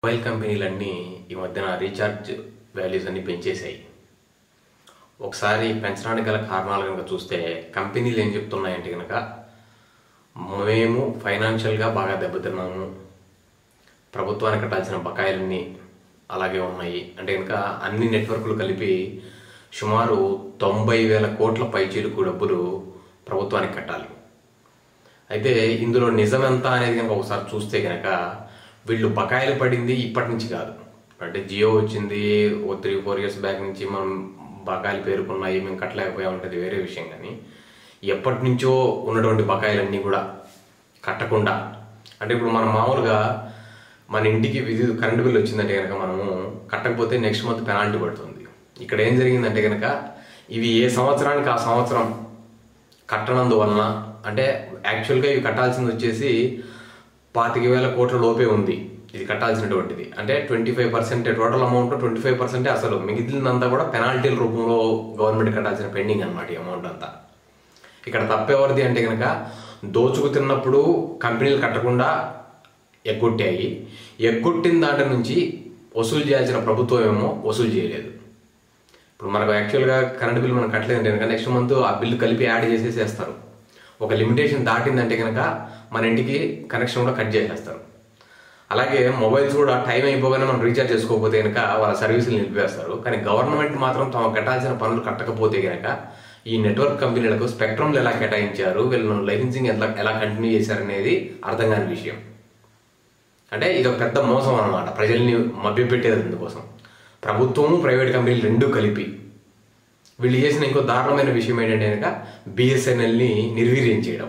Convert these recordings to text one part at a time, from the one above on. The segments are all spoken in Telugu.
మొబైల్ కంపెనీలన్నీ ఈ మధ్యన రీఛార్జ్ వాల్యూస్ అన్ని పెంచేశాయి ఒకసారి పెంచడానికి గల కారణాలు కనుక చూస్తే కంపెనీలు ఏం చెప్తున్నాయంటే కనుక మేము ఫైనాన్షియల్గా బాగా దెబ్బతిన్నాము ప్రభుత్వానికి కట్టాల్సిన బకాయిలన్నీ అలాగే ఉన్నాయి అంటే కనుక అన్ని నెట్వర్క్లు కలిపి సుమారు తొంభై వేల కోట్ల పైచీలకు డబ్బులు ప్రభుత్వానికి కట్టాలి అయితే ఇందులో నిజం ఎంత అనేది కనుక ఒకసారి చూస్తే కనుక వీళ్ళు బకాయిలు పడింది ఇప్పటి నుంచి కాదు అంటే జియో వచ్చింది ఓ త్రీ ఫోర్ ఇయర్స్ బ్యాక్ నుంచి మనం బకాయిలు పేరుకున్నాయి మేము కట్టలేకపోయాం ఉంటుంది వేరే విషయం కానీ ఎప్పటి నుంచో ఉన్నటువంటి బకాయిలన్నీ కూడా కట్టకుండా అంటే ఇప్పుడు మనం మామూలుగా మన ఇంటికి విద్యుత్ కరెంటు బిల్ వచ్చిందంటే కనుక మనము కట్టకపోతే నెక్స్ట్ మంత్ పెనాల్టీ పడుతుంది ఇక్కడ ఏం జరిగిందంటే కనుక ఇవి ఏ సంవత్సరానికి ఆ సంవత్సరం కట్టనందువలన అంటే యాక్చువల్గా ఇవి కట్టాల్సింది వచ్చేసి పాతిక వేల కోట్ల లోపే ఉంది ఇది కట్టాల్సినటువంటిది అంటే twenty five percent total amount twenty five పర్సెంటే అసలు మిగిలినంతా కూడా పెనాల్టీల రూపంలో గవర్నమెంట్ కట్టాల్సిన పెండింగ్ అనమాట ఈ అమౌంట్ అంతా ఇక్కడ తప్పెవరిది అంటే కనుక దోచుకు తిన్నప్పుడు కంపెనీలు కట్టకుండా ఎగ్గొట్టాయి ఎగ్గొట్టిన దాంట్లో నుంచి వసూలు చేయాల్సిన ప్రభుత్వం ఏమో వసూలు చేయలేదు ఇప్పుడు మనకు యాక్చువల్గా కరెంట్ బిల్ మనం కట్టలేదంటే కనుక నెక్స్ట్ మంత్ ఆ బిల్లు కలిపి యాడ్ చేసేసేస్తారు ఒక లిమిటేషన్ దాటిందంటే కనుక మన ఇంటికి కనెక్షన్ కూడా కట్ చేసేస్తారు అలాగే మొబైల్స్ కూడా టైం అయిపోగానే మనం రీఛార్జ్ చేసుకోకపోతే కనుక వాళ్ళ సర్వీసులు నిలిపేస్తారు కానీ గవర్నమెంట్ మాత్రం తమ కట్టాల్సిన పనులు కట్టకపోతే కనుక ఈ నెట్వర్క్ కంపెనీలకు స్పెక్ట్రమ్లు ఎలా కేటాయించారు వీళ్ళను లైసెన్సింగ్ ఎలా ఎలా కంటిన్యూ చేశారనేది అర్థం కాని విషయం అంటే ఇది ఒక పెద్ద మోసం అనమాట ప్రజల్ని మభ్యపెట్టేది అందుకోసం ప్రభుత్వము ప్రైవేట్ కంపెనీలు రెండూ కలిపి వీళ్ళు చేసిన ఇంకో దారుణమైన విషయం ఏంటంటే కనుక బిఎస్ఎన్ఎల్ని నిర్వీర్యం చేయడం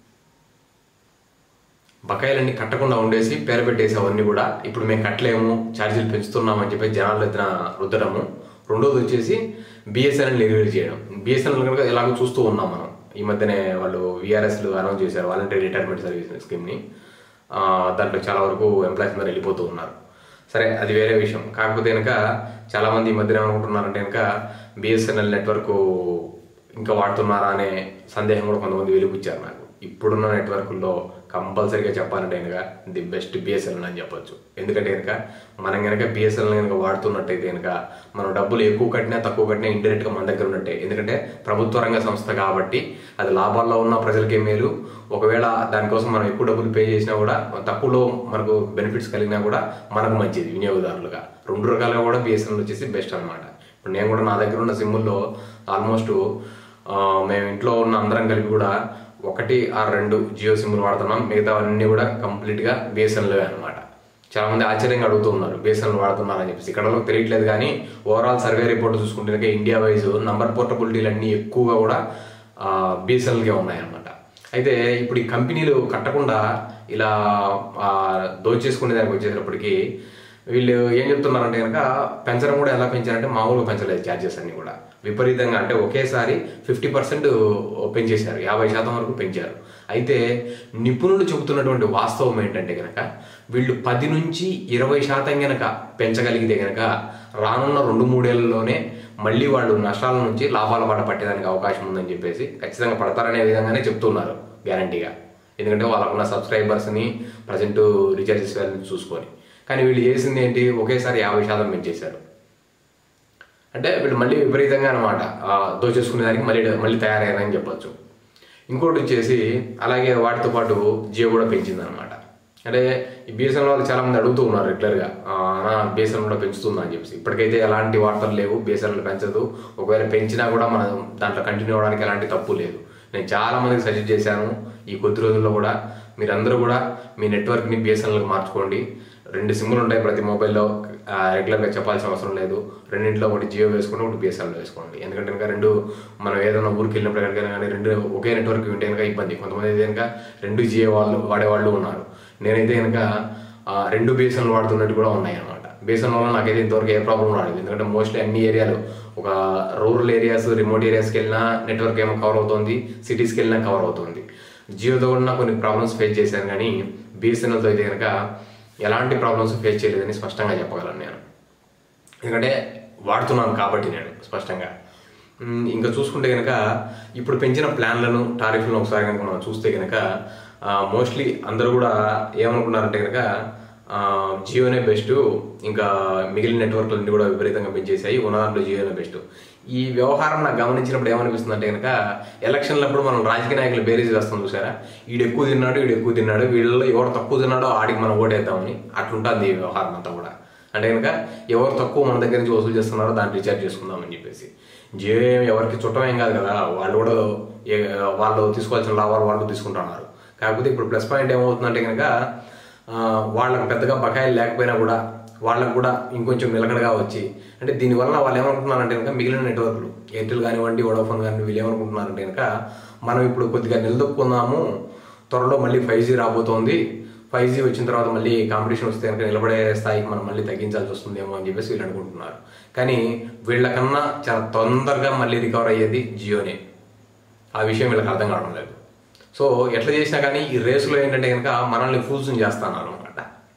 బకాయిలన్నీ కట్టకుండా ఉండేసి పేరు పెట్టేసి అవన్నీ కూడా ఇప్పుడు మేము కట్టలేము ఛార్జీలు పెంచుతున్నామని చెప్పి జనాలు ఎత్తున రుద్దడము రెండోది వచ్చేసి బిఎస్ఎన్ఎల్ నిర్వీర్యం చేయడం బిఎస్ఎన్ఎల్ కనుక ఎలాగో చూస్తూ ఉన్నాం మనం ఈ మధ్యనే వాళ్ళు విఆర్ఎస్లు అనౌన్స్ చేశారు వాలంటరీ రిటైర్మెంట్ సర్వీస్ స్కీమ్ని ఆ, దాంట్లో చాలా వరకు ఎంప్లాయీస్ అందరూ వెళ్ళిపోతూ ఉన్నారు సరే అది వేరే విషయం కాకపోతే కనుక చాలామంది ఈ మధ్యన ఏమనుకుంటున్నారంటే కనుక బిఎస్ఎన్ఎల్ నెట్వర్క్ ఇంకా వాడుతున్నారా అనే సందేహం కూడా కొంతమంది వెలిపుచ్చారు నాకు ఇప్పుడున్న నెట్వర్క్లో కంపల్సరీగా చెప్పాలంటే కనుక ది బెస్ట్ బిఎస్ఎన్ఎల్ అని చెప్పొచ్చు ఎందుకంటే కనుక మనం కనుక బిఎస్ఎన్ఎల్ కనుక వాడుతున్నట్టయితే కనుక మనం డబ్బులు ఎక్కువ కట్టినా తక్కువ కట్టినా ఇండైరెక్ట్గా మన దగ్గర ఉన్నట్టే ఎందుకంటే ప్రభుత్వ రంగ సంస్థ కాబట్టి అది లాభాల్లో ఉన్న ప్రజలకే మేలు ఒకవేళ దానికోసం మనం ఎక్కువ డబ్బులు పే చేసినా కూడా తక్కువలో మనకు బెనిఫిట్స్ కలిగినా కూడా మనకు మంచిది వినియోగదారులుగా రెండు రకాలుగా కూడా బిఎస్ఎన్ఎల్ వచ్చేసి బెస్ట్ అనమాట ఇప్పుడు నేను కూడా నా దగ్గర ఉన్న సిమ్ముల్లో ఆల్మోస్ట్ మేము ఇంట్లో ఉన్న అందరం కలిపి కూడా ఒకటి ఆ రెండు జియో సిమ్లు వాడుతున్నాం మిగతా అన్ని కూడా కంప్లీట్గా బిఎస్ఎన్ఎల్ అనమాట చాలా మంది ఆశ్చర్యంగా అడుగుతూ ఉన్నారు బిఎస్ఎన్ఎల్ వాడుతున్నారని చెప్పేసి ఇక్కడ వాళ్ళకి తెలియట్లేదు కానీ ఓవరాల్ సర్వే రిపోర్ట్ చూసుకుంటే కనుక ఇండియా వైజ్ నంబర్ పోర్టబిలిటీలు అన్ని ఎక్కువగా కూడా బిఎస్ఎన్ఎల్కే ఉన్నాయన్నమాట అయితే ఇప్పుడు ఈ కంపెనీలు కట్టకుండా ఇలా ఆ, దోచేసుకునే దానికి వచ్చేటప్పటికి వీళ్ళు ఏం చెప్తున్నారంటే కనుక పెంచడం కూడా ఎలా పెంచారంటే మామూలుగా పెంచలేదు ఛార్జెస్ అన్ని కూడా విపరీతంగా అంటే ఒకేసారి ఫిఫ్టీ పర్సెంట్ పెంచేశారు యాభై శాతం వరకు పెంచారు అయితే నిపుణులు చెబుతున్నటువంటి వాస్తవం ఏంటంటే కనుక వీళ్ళు పది నుంచి ఇరవై శాతం గనక పెంచగలిగితే గనక రానున్న రెండు మూడేళ్లలోనే మళ్ళీ వాళ్ళు నష్టాల నుంచి లాభాల బాట పట్టేదానికి అవకాశం ఉందని చెప్పేసి ఖచ్చితంగా పడతారనే విధంగానే చెప్తున్నారు గ్యారంటీగా ఎందుకంటే వాళ్ళకున్న సబ్స్క్రైబర్స్ని ప్రజెంట్ రీఛార్జెస్ వాల్యూని చూసుకొని కానీ వీళ్ళు చేసింది ఏంటి ఒకేసారి యాభై శాతం పెంచేశారు అంటే వీళ్ళు మళ్ళీ విపరీతంగా అనమాట దోచేసుకునే దానికి మళ్ళీ మళ్ళీ తయారయ్యారని చెప్పొచ్చు ఇంకోటి వచ్చేసి అలాగే వాటితో పాటు జియో కూడా పెంచింది అనమాట అంటే ఈ బిఎస్ఎన్ఎల్ వాళ్ళు చాలా మంది అడుగుతూ ఉన్నారు రెగ్యులర్గా నా బిఎస్ఎన్ఎల్ కూడా పెంచుతుందా అని చెప్పేసి ఇప్పటికైతే ఎలాంటి వార్తలు లేవు బిఎస్ఎన్ఎల్ పెంచదు ఒకవేళ పెంచినా కూడా మనం దాంట్లో కంటిన్యూ అవ్వడానికి ఎలాంటి తప్పు లేదు నేను చాలా మందికి సజెస్ట్ చేశాను ఈ కొద్ది రోజుల్లో కూడా మీరందరూ కూడా మీ నెట్వర్క్ని బిఎస్ఎన్ఎల్కి మార్చుకోండి రెండు సిమ్లు ఉంటాయి ప్రతి మొబైల్లో ఆ, రెగ్యులర్గా చెప్పాల్సిన అవసరం లేదు రెండింటిలో ఒకటి జియో వేసుకోండి ఒకటి బిఎస్ఎన్ఎల్ వేసుకోండి ఎందుకంటే కనుక రెండు మనం ఏదైనా ఊరికి వెళ్ళినప్పుడు ఎక్కడికైనా కానీ రెండు ఒకే నెట్వర్క్ ఉంటే కనుక ఇబ్బంది కొంతమంది అయితే కనుక రెండు జియో వాళ్ళు వాడేవాళ్ళు ఉన్నారు నేనైతే కనుక ఆ, రెండు బిఎస్ఎన్ఎల్ వాడుతున్నట్టు కూడా ఉన్నాయి అనమాట బిఎస్ఎన్ఎల్ వల్ల నాకైతే ఇంతవరకు ఏ ప్రాబ్లం రాలేదు ఎందుకంటే మోస్ట్లీ అన్ని ఏరియాలు ఒక రూరల్ ఏరియాస్ రిమోట్ ఏరియాస్కి వెళ్ళినా నెట్వర్క్ ఏమో కవర్ అవుతుంది సిటీస్కి వెళ్ళినా కవర్ అవుతుంది జియోతో కూడా నాకు కొన్ని ప్రాబ్లమ్స్ ఫేస్ చేశాను కానీ బిఎస్ఎన్ఎల్తో అయితే కనుక ఎలాంటి ప్రాబ్లమ్స్ ఫేస్ చేయలేదని స్పష్టంగా చెప్పగలను నేను ఎందుకంటే వాడుతున్నాను కాబట్టి నేను స్పష్టంగా మ్, ఇంకా చూసుకుంటే కనుక ఇప్పుడు పెంచిన ప్లాన్లను టారిఫ్లను ఒకసారి కనుక మనం చూస్తే కనుక మోస్ట్లీ అందరూ కూడా ఏమనుకున్నారంటే కనుక ఆ, జియోనే బెస్ట్ ఇంకా మిగిలిన నెట్వర్క్లన్నీ కూడా విపరీతంగా పెంచేసాయి ఉన్న దాంట్లో జియోనే బెస్ట్ ఈ వ్యవహారం నాకు గమనించినప్పుడు ఏమనిపిస్తుంది అంటే కనుక ఎలక్షన్లప్పుడు మనం రాజకీయ నాయకులు బేరీజ్ వేస్తాం చూసారా ఈడు ఎక్కువ తిన్నాడు ఈడు ఎక్కువ తిన్నాడు వీళ్ళలో ఎవరు తక్కువ తిన్నాడో ఆడికి మనం ఓటేద్దామని అట్లుంటుంది ఈ వ్యవహారం అంతా కూడా అంటే కనుక ఎవరు తక్కువ మన దగ్గర నుంచి వసూలు చేస్తున్నారో దాన్ని రీఛార్జ్ చేసుకుందామని చెప్పేసి జియో ఏం ఎవరికి చుట్టం ఏం కాదు కదా వాళ్ళు కూడా ఏ- వాళ్ళు తీసుకోవాల్సిన లాభాలు వాళ్ళు తీసుకుంటున్నారు కాకపోతే ఇప్పుడు ప్లస్ పాయింట్ ఏమవుతుందంటే కనుక ఆ, వాళ్ళకి పెద్దగా బకాయిలు లేకపోయినా కూడా వాళ్ళకు కూడా ఇంకొంచెం నిలకడగా వచ్చి అంటే దీనివల్ల వాళ్ళు ఏమనుకుంటున్నారంటే కనుక మిగిలిన నెట్వర్క్లు ఎయిర్టెల్ కానివ్వండి వోడాఫోన్ కానీ వీళ్ళు ఏమనుకుంటున్నారంటే కనుక మనం ఇప్పుడు కొద్దిగా నిలదొక్కుందాము త్వరలో మళ్ళీ ఫైవ్ జీ రాబోతోంది ఫైవ్ జీ వచ్చిన తర్వాత మళ్ళీ కాంపిటీషన్ వస్తే కనుక నిలబడే స్థాయికి మనం మళ్ళీ తగ్గించాల్సి వస్తుందేమో అని చెప్పేసి వీళ్ళు అనుకుంటున్నారు కానీ వీళ్ళకన్నా చాలా తొందరగా మళ్ళీ రికవర్ అయ్యేది జియోనే ఆ విషయం వీళ్ళకి అర్థం కావడం లేదు సో ఎట్లా చేసినా కానీ ఈ రేసులో ఏంటంటే కనుక మనల్ని ఫూల్స్ చేస్తున్నారు అనమాట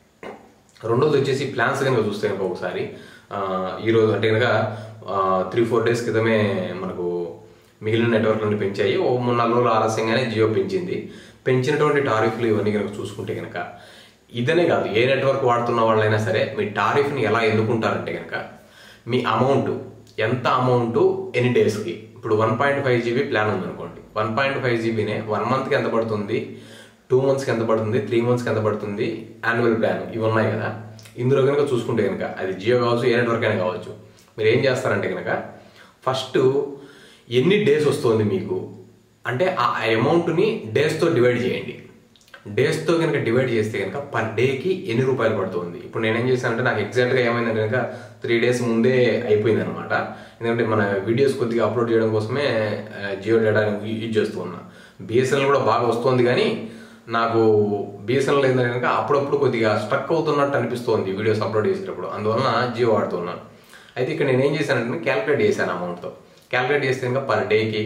రెండోది వచ్చేసి ప్లాన్స్ కనుక చూస్తే కనుక ఒకసారి ఆ, ఈరోజు అంటే కనుక త్రీ ఫోర్ డేస్ క్రితమే మనకు మిగిలిన నెట్వర్క్లను పెంచాయి ఓ మూడు నాలుగు రోజులు ఆలస్యంగానే జియో పెంచింది పెంచినటువంటి టారిఫ్లు ఇవన్నీ కనుక చూసుకుంటే కనుక ఇదనే కాదు ఏ నెట్వర్క్ వాడుతున్న వాళ్ళైనా సరే మీ టారిఫ్ని ఎలా ఎన్నుకుంటారంటే కనుక మీ అమౌంట్ ఎంత అమౌంట్ ఎన్ని డేస్కి ఇప్పుడు one point five GB plan ఉందనుకోండి వన్ పాయింట్ ఫైవ్ జీబీనే వన్ మంత్కి ఎంత పడుతుంది టూ మంత్స్కి ఎంత పడుతుంది త్రీ మంత్స్కి ఎంత పడుతుంది యాన్యువల్ ప్లాన్ ఇవి ఉన్నాయి కదా ఇందులో కనుక చూసుకుంటే కనుక అది జియో కావచ్చు ఏ నెట్వర్క్ అయినా కావచ్చు మీరు ఏం చేస్తారంటే కనుక ఫస్ట్ ఎన్ని డేస్ వస్తుంది మీకు అంటే ఆ అమౌంట్ని డేస్తో డివైడ్ చేయండి డేస్తో కనుక డివైడ్ చేస్తే కనుక పర్ డేకి ఎన్ని రూపాయలు పడుతుంది ఇప్పుడు నేనేం చేశానంటే నాకు ఎగ్జాక్ట్గా ఏమైందంటే కనుక త్రీ డేస్ ముందే అయిపోయింది అనమాట ఎందుకంటే మన వీడియోస్ కొద్దిగా అప్లోడ్ చేయడం కోసమే ఆ, జియో డేటా యూజ్ చేస్తూ ఉన్నా బిఎస్ఎన్ఎల్ కూడా బాగా వస్తుంది కానీ నాకు బిఎస్ఎన్ఎల్ ఏంటంటే కనుక అప్పుడప్పుడు కొద్దిగా స్ట్రక్ అవుతున్నట్టు అనిపిస్తుంది వీడియోస్ అప్లోడ్ చేసేటప్పుడు అందువలన జియో వాడుతున్నాను అయితే ఇక్కడ నేను ఏం చేశానంటే క్యాలిక్యులేట్ చేశాను అమౌంట్తో క్యాలిక్యులేట్ చేస్తే ఇంకా పర్ డేకి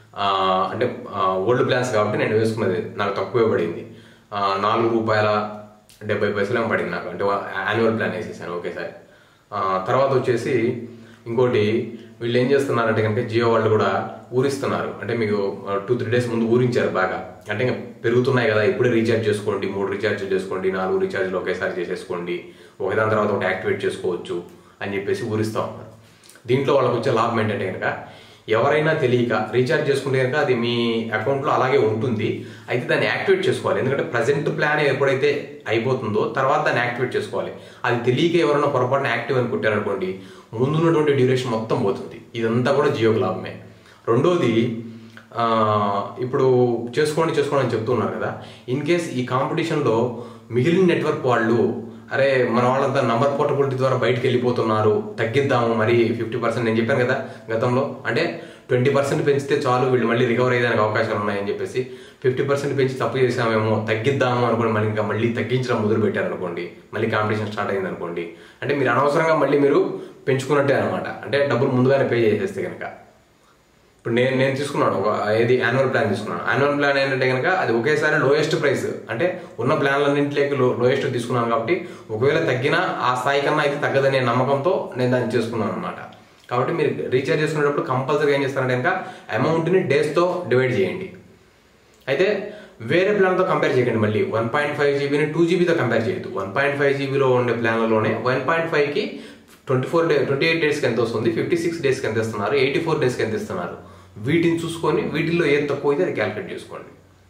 అంటే ఓల్డ్ ప్లాన్స్ కాబట్టి నేను వేసుకున్నది నాకు తక్కువే పడింది ఆ, నాలుగు రూపాయల డెబ్బై పైసలు ఏమో పడింది నాకు అంటే యాన్యువల్ ప్లాన్ వేసేసాను ఒకేసారి ఆ, తర్వాత వచ్చేసి ఇంకోటి వీళ్ళు ఏం చేస్తున్నారంటే కనుక జియో వాళ్ళు కూడా ఊరిస్తున్నారు అంటే మీకు టూ త్రీ డేస్ ముందు ఊరించారు బాగా అంటే ఇంకా పెరుగుతున్నాయి కదా ఇప్పుడే రీఛార్జ్ చేసుకోండి మూడు రీఛార్జ్ చేసుకోండి నాలుగు రీఛార్జ్లు ఒకేసారి చేసేసుకోండి ఒకదాని తర్వాత ఒకటి యాక్టివేట్ చేసుకోవచ్చు అని చెప్పేసి ఊరిస్తూ ఉన్నారు దీంట్లో వాళ్ళకి వచ్చే లాభం ఏంటంటే కనుక ఎవరైనా తెలియక రీఛార్జ్ చేసుకుంటే కనుక అది మీ అకౌంట్లో అలాగే ఉంటుంది అయితే దాన్ని యాక్టివేట్ చేసుకోవాలి ఎందుకంటే ప్రజెంట్ ప్లాన్ ఎప్పుడైతే అయిపోతుందో తర్వాత దాన్ని యాక్టివేట్ చేసుకోవాలి అది తెలియక ఎవరైనా పొరపాటున యాక్టివ్ అని కొట్టారనుకోండి ముందున్నటువంటి డ్యూరేషన్ మొత్తం పోతుంది ఇదంతా కూడా జియోకి లాభమే రెండోది ఆ, ఇప్పుడు చేసుకోండి చేసుకోండి అని చెప్తున్నారు కదా ఇన్ కేస్ ఈ కాంపిటీషన్లో మిగిలిన నెట్వర్క్ వాళ్ళు అరే మన వాళ్ళంతా నంబర్ పోర్టబిలిటీ ద్వారా బయటకు వెళ్ళిపోతున్నారు తగ్గిద్దాము మరి ఫిఫ్టీ పర్సెంట్ నేను చెప్పాను కదా గతంలో అంటే ట్వంటీ పర్సెంట్ పెంచితే చాలు వీళ్ళు మళ్ళీ రికవర్ అయ్యేదానికి అవకాశాలు ఉన్నాయని చెప్పేసి ఫిఫ్టీ పర్సెంట్ పెంచి తప్పు చేసామేమో తగ్గిద్దాము అనుకోండి మళ్ళీ ఇంకా మళ్ళీ తగ్గించడం మొదలు పెట్టారనుకోండి మళ్ళీ కాంపిటీషన్ స్టార్ట్ అయింది అనుకోండి అంటే మీరు అనవసరంగా మళ్ళీ మీరు పెంచుకున్నట్టే అనమాట అంటే డబ్బులు ముందుగానే పే చేసేస్తే కనుక ఇప్పుడు నేను నేను తీసుకున్నాను ఒక ఏది యాన్యువల్ ప్లాన్ తీసుకున్నాను యాన్యువల్ ప్లాన్ ఏంటంటే కనుక అది ఒకేసారి లోయెస్ట్ ప్రైస్ అంటే ఉన్న ప్లాన్లన్నింటిలోకి లో లోయెస్ట్ తీసుకున్నాను కాబట్టి ఒకవేళ తగ్గినా ఆ స్థాయి కన్నా అయితే తగ్గదనే నమ్మకంతో నేను దాన్ని చేసుకున్నాను అనమాట కాబట్టి మీరు రీఛార్జ్ చేసుకునేటప్పుడు కంపల్సరీ ఏం చేస్తారంటే కనుక అమౌంట్ని డేస్తో డివైడ్ చేయండి అయితే వేరే ప్లాన్తో కంపేర్ చేయకండి మళ్ళీ వన్ పాయింట్ ఫైవ్ జీబీని టూ జీబీతో కంపేర్ చేయొద్దు వన్ పాయింట్ ఫైవ్ జీబీలో ఉండే ప్లాన్లలోనే వన్ పాయింట్ ఫైవ్కి twenty four day twenty eight డేస్కి ఎంత వస్తుంది ఫిఫ్టీ సిక్స్ డేస్కి ఎంత ఇస్తున్నారు ఎయిటీ ఫోర్ డేస్కి ఎంత ఇస్తున్నారు వీటిని చూసుకొని వీటిల్లో ఏది తక్కువ అయితే అది క్యాలిక్యులేట్ చేసుకోండి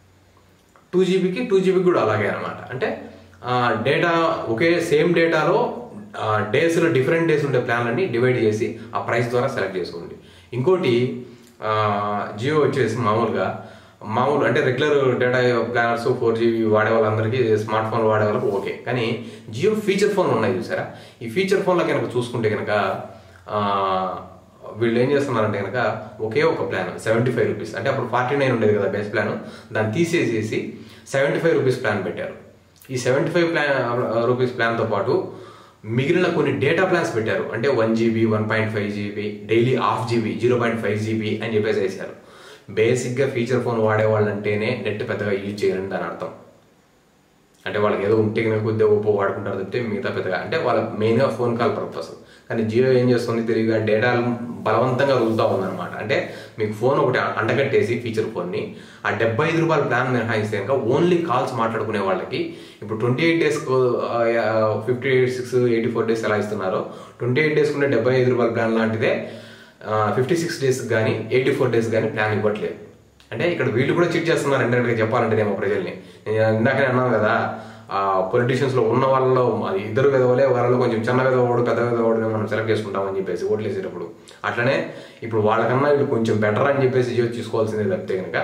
టూ జీబీకి టూ జీబీకి కూడా అలాగే అనమాట అంటే డేటా ఒకే సేమ్ డేటాలో డేస్లో డిఫరెంట్ డేస్ ఉండే ప్లాన్లన్నీ డివైడ్ చేసి ఆ ప్రైస్ ద్వారా సెలెక్ట్ చేసుకోండి ఇంకోటి జియో వచ్చేసి మామూలుగా మామూలు అంటే regular data planners four GB వాడే వాళ్ళందరికీ స్మార్ట్ ఫోన్ వాడే వాళ్ళకి ఓకే కానీ జియో ఫీచర్ ఫోన్ ఉన్నాయి చూసారా ఈ ఫీచర్ ఫోన్లో కనుక చూసుకుంటే కనుక ఆ, వీళ్ళు ఏం చేస్తున్నారంటే కనుక ఒకే ఒక ప్లాన్ సెవెంటీ ఫైవ్ రూపీస్ అంటే అప్పుడు ఫార్టీ నైన్ ఉండేది కదా బేస్ ప్లాన్ దాన్ని తీసేసేసి సెవెంటీ ఫైవ్ రూపీస్ ప్లాన్ పెట్టారు ఈ సెవెంటీ ఫైవ్ ప్లాన్ రూపీస్ ప్లాన్తో పాటు మిగిలిన కొన్ని డేటా ప్లాన్స్ పెట్టారు అంటే one GB one point five GB daily half GB zero point five GB అని చెప్పేసి వేశారు బేసిక్గా ఫీచర్ ఫోన్ వాడే వాళ్ళంటేనే నెట్ పెద్దగా యూజ్ చేయాలని దాని అర్థం అంటే వాళ్ళకి ఏదో ఉంటే కనుక కొద్దిగా గొప్ప వాడుకుంటారు తప్పితే మిగతా పెద్దగా అంటే వాళ్ళ మెయిన్గా ఫోన్ కాల్ పర్పస్ కానీ జియో ఏం చేస్తుంది తిరిగి డేటా బలవంతంగా రుద్దుతా ఉందన్నమాట అంటే మీకు ఫోన్ ఒకటి అంటగట్టేసి ఫీచర్ ఫోన్ని ఆ డెబ్బై ఐదు రూపాయల ప్లాన్ మినహాయిస్తే కనుక ఓన్లీ కాల్స్ మాట్లాడుకునే వాళ్ళకి ఇప్పుడు twenty eight days fifty eight six eighty four days ఎలా ఇస్తున్నారో ట్వంటీ ఎయిట్ డేస్ ఉండే డెబ్బై ఐదు రూపాయల ప్లాన్ లాంటిదే ఫిఫ్టీ సిక్స్ డేస్ కానీ ఎయిటీ ఫోర్ డేస్ కానీ ప్లాన్ ఇవ్వట్లేదు అంటే ఇక్కడ వీళ్ళు కూడా చిట్ చేస్తున్నారు ఇండైరెక్ట్గా చెప్పాలంటే నేను ప్రజల్ని నేను ఇందాకనే అన్నాను కదా ఆ పొలిటీషియన్స్ లో ఉన్న వాళ్ళలో అది ఇద్దరు విధవలే వాళ్ళలో కొంచెం చిన్న విధవాడు పెద్ద విధవాడు మనం సెలెక్ట్ చేసుకుంటామని చెప్పేసి ఓట్లు వేసేటప్పుడు అట్లనే ఇప్పుడు వాళ్ళకన్నా వీళ్ళు కొంచెం బెటర్ అని చెప్పేసి జియో తీసుకోవాల్సిందే తప్పితే కనుక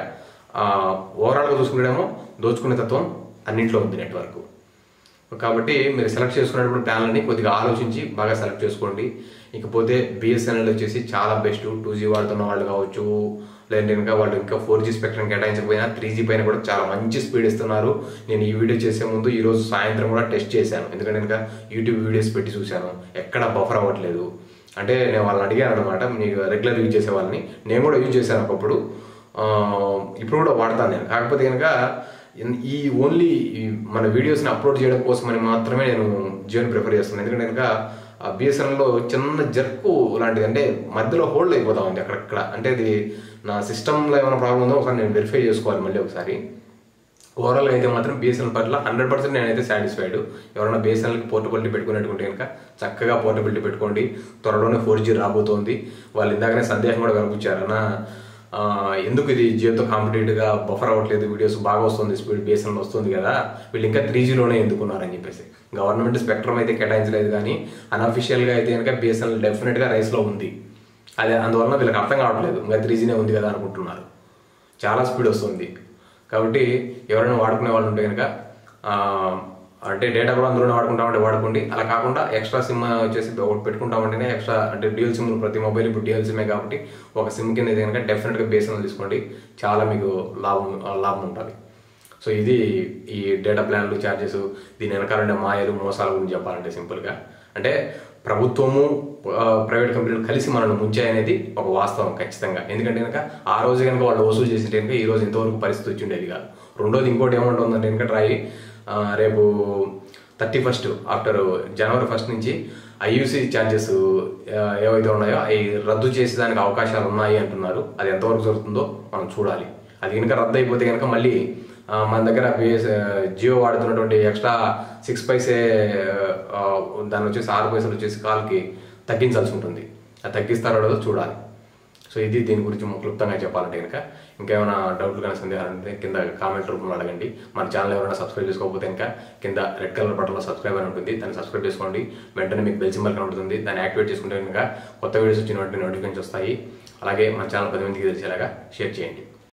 ఓవరాల్గా చూసుకుంటేమో దోచుకునే తత్వం అన్నింట్లో ఉంది నెట్వర్క్ కాబట్టి మీరు సెలెక్ట్ చేసుకునేటప్పుడు ప్లాన్లని కొద్దిగా ఆలోచించి బాగా సెలెక్ట్ చేసుకోండి ఇకపోతే బిఎస్ఎన్ఎల్ వచ్చేసి చాలా బెస్ట్ టూ జీ వాడుతున్న వాళ్ళు కావచ్చు లేదంటే ఇంకా వాళ్ళు ఇంకా ఫోర్ జీ స్పెక్ట్రమ్ కేటాయించకపోయినా త్రీ జీ పైన కూడా చాలా మంచి స్పీడ్ ఇస్తున్నారు నేను ఈ వీడియో చేసే ముందు ఈ రోజు సాయంత్రం కూడా టెస్ట్ చేశాను ఎందుకంటే ఇంకా యూట్యూబ్ వీడియోస్ పెట్టి చూశాను ఎక్కడ బఫర్ అవ్వట్లేదు అంటే నేను వాళ్ళని అడిగాను అనమాట మీకు రెగ్యులర్ యూజ్ చేసే వాళ్ళని నేను కూడా యూజ్ చేశాను ఒకప్పుడు ఆ, ఇప్పుడు కూడా వాడతాను నేను కాకపోతే కనుక ఇన్- ఈ ఓన్లీ ఈ మన వీడియోస్ని అప్లోడ్ చేయడం కోసమని మాత్రమే నేను జియోని ప్రిఫర్ చేస్తాను ఎందుకంటే కనుక బిఎస్ఎన్ఎల్లో చిన్న జర్కు లాంటిది అంటే మధ్యలో హోల్డ్ అయిపోతా ఉంది అక్కడక్కడ అంటే ఇది నా సిస్టంలో ఏమైనా ప్రాబ్లం ఉందో ఒకసారి నేను వెరిఫై చేసుకోవాలి మళ్ళీ ఒకసారి ఓవరాల్గా అయితే మాత్రం బిఎస్ఎన్ఎల్ పట్ల హండ్రెడ్ పర్సెంట్ నేనైతే సాటిస్ఫైడ్ ఎవరైనా బిఎస్ఎన్ఎల్కి పోర్టబిలిటీ పెట్టుకున్నట్టుకుంటే కనుక చక్కగా పోర్టబిలిటీ పెట్టుకోండి త్వరలోనే ఫోర్ జీ రాబోతోంది వాళ్ళు ఇందాకనే సందేహం కూడా కనిపించారు అన్న ఆ, ఎందుకు ఇది జియోతో కాంపిటేటివ్గా బఫర్ అవ్వట్లేదు వీడియోస్ బాగా వస్తుంది స్పీడ్ బిఎస్ఎన్ఎల్ వస్తుంది కదా వీళ్ళు ఇంకా త్రీ జీలోనే ఎందుకున్నారని చెప్పేసి గవర్నమెంట్ స్పెక్ట్రమ్ అయితే కేటాయించలేదు కానీ అన్అఫిషియల్గా అయితే కనుక బిఎస్ఎన్ఎల్ డెఫినెట్గా రైస్లో ఉంది అదే అందువలన వీళ్ళకి అర్థం కావట్లేదు ఇంకా త్రీ జీనే ఉంది కదా అనుకుంటున్నారు చాలా స్పీడ్ వస్తుంది కాబట్టి ఎవరైనా వాడుకునే వాళ్ళు ఉంటే కనుక ఆ, అంటే డేటా కూడా అందులోనే వాడుకుంటామంటే వాడుకోండి అలా కాకుండా ఎక్స్ట్రా సిమ్ వచ్చేసి ఒకటి పెట్టుకుంటామంటేనే ఎక్స్ట్రా అంటే డ్యూయల్ సిమ్ ప్రతి మొబైల్ ఇప్పుడు డ్యూయల్ సిమే కాబట్టి ఒక సిమ్ కింద అయితే కనుక డెఫినెట్గా బేసన్ తీసుకోండి చాలా మీకు లాభం లాభం ఉంటుంది సో ఇది ఈ డేటా ప్లాన్లు ఛార్జెస్ దీని వెనకాల ఉండే మాయలు మోసాల గురించి చెప్పాలంటే సింపుల్గా అంటే ప్రభుత్వము ఆ, ప్రైవేట్ కంపెనీలు కలిసి మనల్ని ముంచాయనేది ఒక వాస్తవం ఖచ్చితంగా ఎందుకంటే కనుక ఆ రోజు కనుక వాళ్ళు వసూలు చేసింటే కనుక ఈ రోజు ఇంతవరకు పరిస్థితి వచ్చి ఉండేది కాదు రెండోది ఇంకోటి ఏమంటుందంటే కనుక ట్రై ఆ, రేపు thirty first after January first నుంచి ఐయూసీ ఛార్జెస్ ఏవైతే ఉన్నాయో అవి రద్దు చేసేదానికి అవకాశాలు ఉన్నాయి అంటున్నారు అది ఎంతవరకు జరుగుతుందో మనం చూడాలి అది కనుక రద్దు అయిపోతే కనుక మళ్ళీ ఆ, మన దగ్గర బిఎస్ జియో వాడుతున్నటువంటి ఎక్స్ట్రా సిక్స్ పైసే ఆ, దాని వచ్చేసి ఆరు పైసలు వచ్చేసి కాల్కి తగ్గించాల్సి ఉంటుంది అది తగ్గిస్తారో లేదో చూడాలి సో ఇది దీని గురించి క్లుప్తంగా చెప్పాలంటే కనుక ఇంకేమైనా డౌట్లు కానీ సందేహాలు ఉంటే కింద కామెంట్ రూపంలో అడగండి మన ఛానల్ ఎవరైనా సబ్స్క్రైబ్ చేసుకోకపోతే ఇంకా కింద రెడ్ కలర్ బటన్లో సబ్స్క్రైబ్ అని ఉంటుంది దాన్ని సబ్స్క్రైబ్ చేసుకోండి వెంటనే మీకు బెల్ సింబల్ కనబడుతుంది దాన్ని యాక్టివేట్ చేసుకుంటే కనుక కొత్త వీడియోస్ వచ్చిన వెంటనే నోటిఫికేషన్స్ వస్తాయి అలాగే మన ఛానల్ పది మందికి తెలిసేలాగా షేర్ చేయండి